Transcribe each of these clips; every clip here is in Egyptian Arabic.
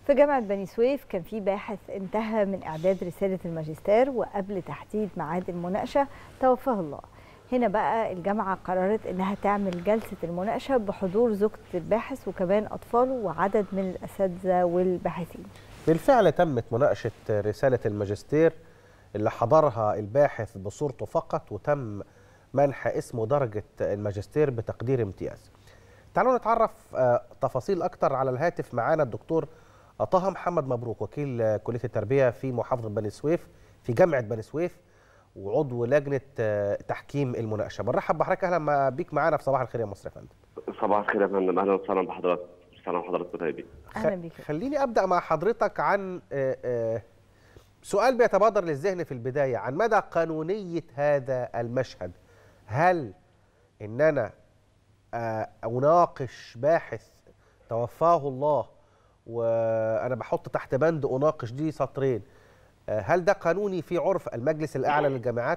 في جامعة بني سويف كان في باحث انتهى من إعداد رسالة الماجستير وقبل تحديد ميعاد المناقشة توفاه الله هنا بقى الجامعة قررت إنها تعمل جلسة المناقشة بحضور زوجة الباحث وكمان أطفاله وعدد من الأساتذة والباحثين بالفعل تمت مناقشة رسالة الماجستير اللي حضرها الباحث بصورته فقط وتم منح اسمه درجة الماجستير بتقدير امتياز تعالوا نتعرف آه، تفاصيل أكتر على الهاتف معانا الدكتور طه محمد مبروك وكيل آه، كلية التربية في محافظة بني سويف في جامعة بني سويف وعضو لجنة آه، تحكيم المناقشة بنرحب بحضرتك أهلا بيك معانا في صباح الخير يا مصر يا فندم صباح الخير يا فندم اهلا وسهلا بحضرتك سلام حضرتك طيبين أهلا بيك خليني ابدا مع حضرتك عن آه، آه، سؤال بيتبادر للذهن في البدايه عن مدى قانونيه هذا المشهد هل ان انا آه، اناقش باحث توفاه الله وانا بحط تحت بند اناقش دي سطرين آه، هل ده قانوني في عرف المجلس الاعلى للجامعات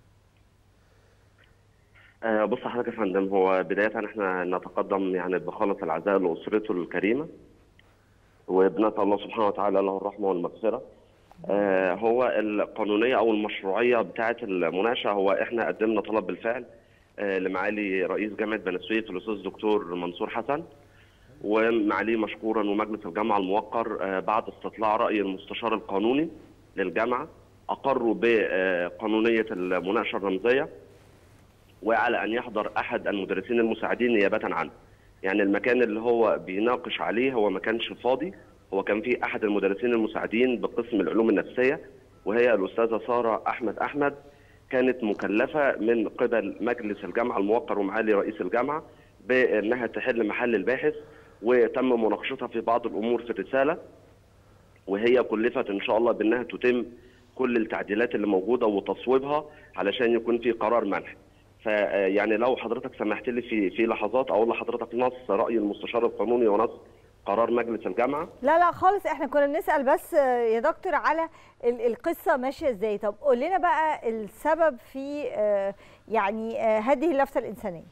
آه، بص حضرتك يا فندم هو بداية احنا نتقدم يعني بخالص العزاء لأسرته الكريمة وبنسأل الله سبحانه وتعالى له الرحمة والمغفرة آه، هو القانونية أو المشروعية بتاعة المناقشة هو احنا قدمنا طلب بالفعل آه، لمعالي رئيس جامعة بني سويف الأستاذ دكتور منصور حسن ومعاليه مشكورا ومجلس الجامعة الموقر آه، بعد استطلاع رأي المستشار القانوني للجامعة أقروا بقانونية المناقشة الرمزية وعلى ان يحضر احد المدرسين المساعدين نيابه عنه. يعني المكان اللي هو بيناقش عليه هو ما كانش فاضي، هو كان في احد المدرسين المساعدين بقسم العلوم النفسيه وهي الاستاذه ساره احمد احمد كانت مكلفه من قبل مجلس الجامعه الموقر ومعالي رئيس الجامعه بانها تحل محل الباحث وتم مناقشتها في بعض الامور في الرساله وهي كلفت ان شاء الله بانها تتم كل التعديلات اللي موجوده وتصويبها علشان يكون في قرار منح. فيعني لو حضرتك سمحت لي في في لحظات اقول لحضرتك نص راي المستشار القانوني ونص قرار مجلس الجامعه لا لا خالص احنا كنا بنسأل بس آه، يا دكتور على ال- القصة ماشية ازاي طب قول لنا بقى السبب في آه، يعني آه، هذه اللفتة الإنسانية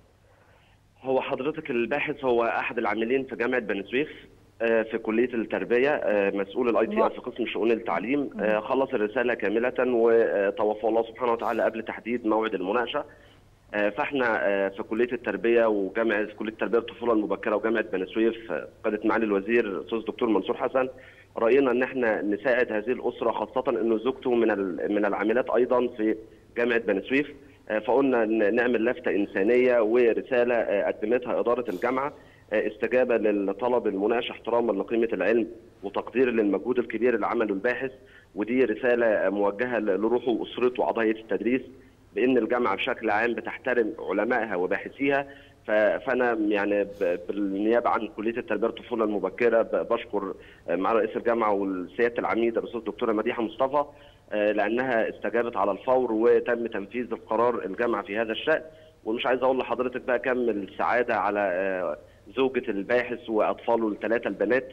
هو حضرتك الباحث هو احد العاملين في جامعه بني سويف آه، في كليه التربيه آه، مسؤول الاي تي نعم. في قسم شؤون التعليم آه، خلص الرساله كامله وتوفى الله سبحانه وتعالى قبل تحديد موعد المناقشه آه، فاحنا آه، في كليه التربيه وجامعه كليه التربيه والطفوله المبكره وجامعه بني سويف آه، قياده معالي الوزير الاستاذ دكتور منصور حسن راينا ان احنا نساعد هذه الاسره خاصه انه زوجته من ال- من العاملات ايضا في جامعه بني سويف آه، فقلنا ن- نعمل لفته انسانيه ورساله آه، قدمتها اداره الجامعه آه، استجابه للطلب المناقشه احتراما لقيمه العلم وتقدير للمجهود الكبير اللي عمله الباحث ودي رساله آه، موجهه ل- لروحه واسرته واعضاء هيئه التدريس بان الجامعه بشكل عام بتحترم علمائها وباحثيها ف- فانا يعني ب- بالنيابه عن كليه التربيه والطفوله المبكره ب- بشكر آه، مع رئيس الجامعه والسياده العميد الاستاذ الدكتوره مديحه مصطفى آه، لانها استجابت على الفور وتم تنفيذ القرار الجامعه في هذا الشان ومش عايز اقول لحضرتك بقى كم السعاده على آه، زوجة الباحث واطفاله الثلاثه البنات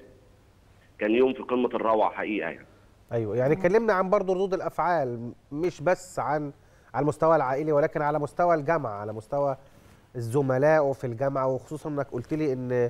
كان يوم في قمه الروعه حقيقه يعني ايوه يعني اتكلمنا عن برضو ردود الافعال مش بس عن على المستوى العائلي ولكن على مستوى الجامعه على مستوى الزملاء في الجامعه وخصوصا انك قلت لي ان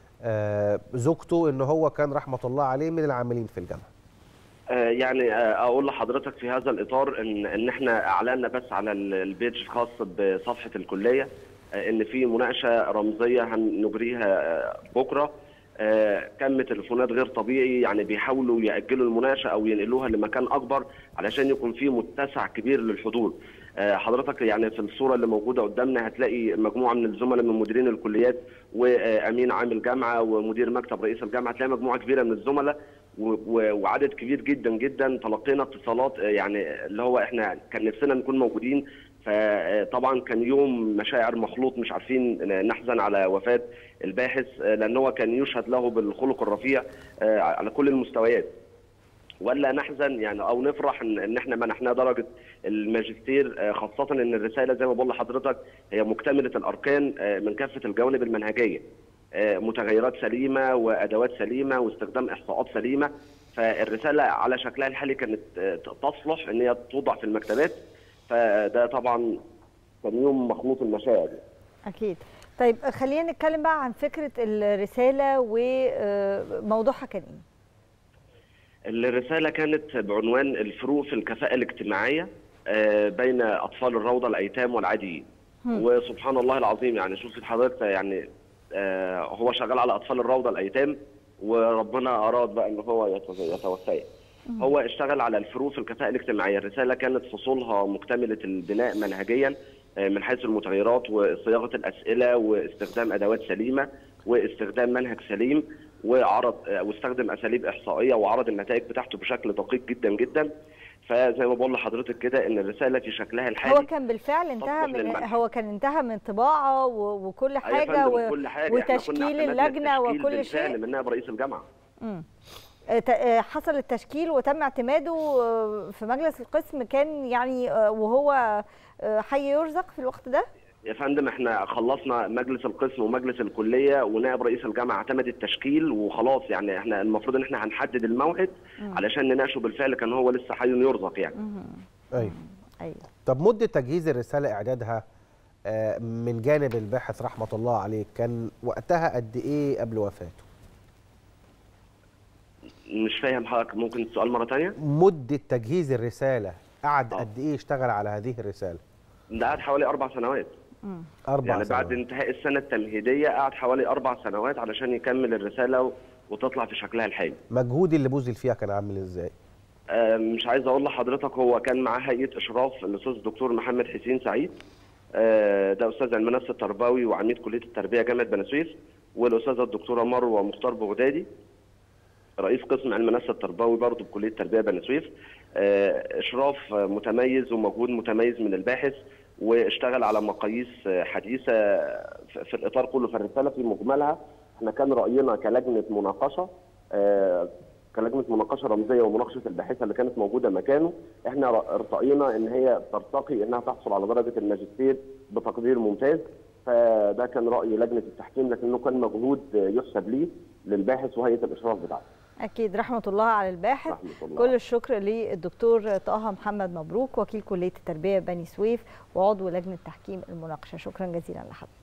آه، زوجته ان هو كان رحمه الله عليه من العاملين في الجامعه آه، يعني آه، اقول لحضرتك في هذا الاطار ان ان احنا اعلنا بس على ال- البيج الخاص بصفحه الكليه آه، ان في مناقشه رمزيه هنجريها آه، بكره آه، كم تليفونات غير طبيعي يعني بيحاولوا ياجلوا المناقشه او ينقلوها لمكان اكبر علشان يكون في متسع كبير للحضور آه، حضرتك يعني في الصوره اللي موجوده قدامنا هتلاقي مجموعه من الزملاء من مديرين الكليات وامين عام الجامعه ومدير مكتب رئيس الجامعه هتلاقي مجموعه كبيره من الزملاء و- و- وعدد كبير جدا جدا تلقينا اتصالات آه، يعني اللي هو احنا كان نفسنا نكون موجودين فطبعا كان يوم مشاعر مخلوط مش عارفين نحزن على وفاه الباحث آه، لان هو كان يشهد له بالخلق الرفيع آه، على كل المستويات ولا نحزن يعني او نفرح ان ان احنا منحناه درجه الماجستير آه، خاصه ان الرساله زي ما بقول لحضرتك هي مكتمله الاركان آه، من كافه الجوانب المنهجيه آه، متغيرات سليمه وادوات سليمه واستخدام احصاءات سليمه فالرساله على شكلها الحالي كانت آه، تصلح ان هي توضع في المكتبات فده طبعا كان يوم مخلوط المشاعر أكيد طيب خلينا نتكلم بقى عن فكرة الرسالة وموضوعها كان إيه الرساله كانت بعنوان الفروق في الكفاءه الاجتماعيه آه، بين اطفال الروضه الايتام والعاديين وسبحان الله العظيم يعني شوفي حضرتك يعني آه، هو شغال على اطفال الروضه الايتام وربنا اراد بقى ان هو يتو- يتوفاه هو اشتغل على الفروق في الكفاءه الاجتماعيه الرساله كانت فصولها مكتمله البناء منهجيا آه، من حيث المتغيرات وصياغه الاسئله واستخدام ادوات سليمه واستخدام منهج سليم وعرض آه، واستخدم اساليب احصائيه وعرض النتائج بتاعته بشكل دقيق جدا جدا فزي ما بقول لحضرتك كده ان الرساله في شكلها الحالي هو كان بالفعل انتهى تصلح من للمنح. هو كان انتهى من طباعه و- وكل أيوة يا حاجه فندم، و... كل حاجة. إحنا كنا وتشكيل اعتمدنا اللجنه التشكيل وكل بالفعل شيء من نائب رئيس الجامعه مم. آه، ت- آه، حصل التشكيل وتم اعتماده آه، في مجلس القسم كان يعني آه، وهو آه، حي يرزق في الوقت ده يا فندم احنا خلصنا مجلس القسم ومجلس الكليه ونائب رئيس الجامعه اعتمد التشكيل وخلاص يعني احنا المفروض ان احنا هنحدد الموعد علشان نناقشه بالفعل كان هو لسه حي يرزق يعني ايوه ايوه طب مده تجهيز الرساله اعدادها آه، من جانب الباحث رحمه الله عليه كان وقتها قد ايه قبل وفاته مش فاهم حضرتك ممكن السؤال مره ثانيه مده تجهيز الرساله قعد آه. قد ايه اشتغل على هذه الرساله ده قعد حوالي اربع سنوات اربع يعني بعد سنوات. انتهاء السنه التمهيديه قعد حوالي اربع سنوات علشان يكمل الرساله و- وتطلع في شكلها الحالي مجهود اللي بذل فيها كان عامل ازاي آه، مش عايز اقول لحضرتك هو كان معاه هيئه اشراف الاستاذ الدكتور محمد حسين سعيد آه، ده استاذ علم النفس التربوي وعميد كليه التربيه جامعه بني سويف والاستاذه الدكتوره مروه مختار بغدادي رئيس قسم علم النفس التربوي برضه بكليه التربيه بني سويف آه، اشراف آه، متميز ومجهود متميز من الباحث واشتغل على مقاييس آه، حديثه في في الاطار كله فالرساله في مجملها احنا كان راينا كلجنه مناقشه آه، كلجنه مناقشه رمزيه ومناقشه الباحثه اللي كانت موجوده مكانه احنا راينا ان هي ترتقي انها تحصل على درجه الماجستير بتقدير ممتاز فده كان راي لجنه التحكيم لكنه كان مجهود يحسب ليه للباحث وهيئه الاشراف بتاعته اكيد رحمه الله على الباحث رحمة الله. كل الشكر للدكتور طه محمد مبروك وكيل كليه التربيه بني سويف وعضو لجنه تحكيم المناقشه شكرا جزيلا لحضرتك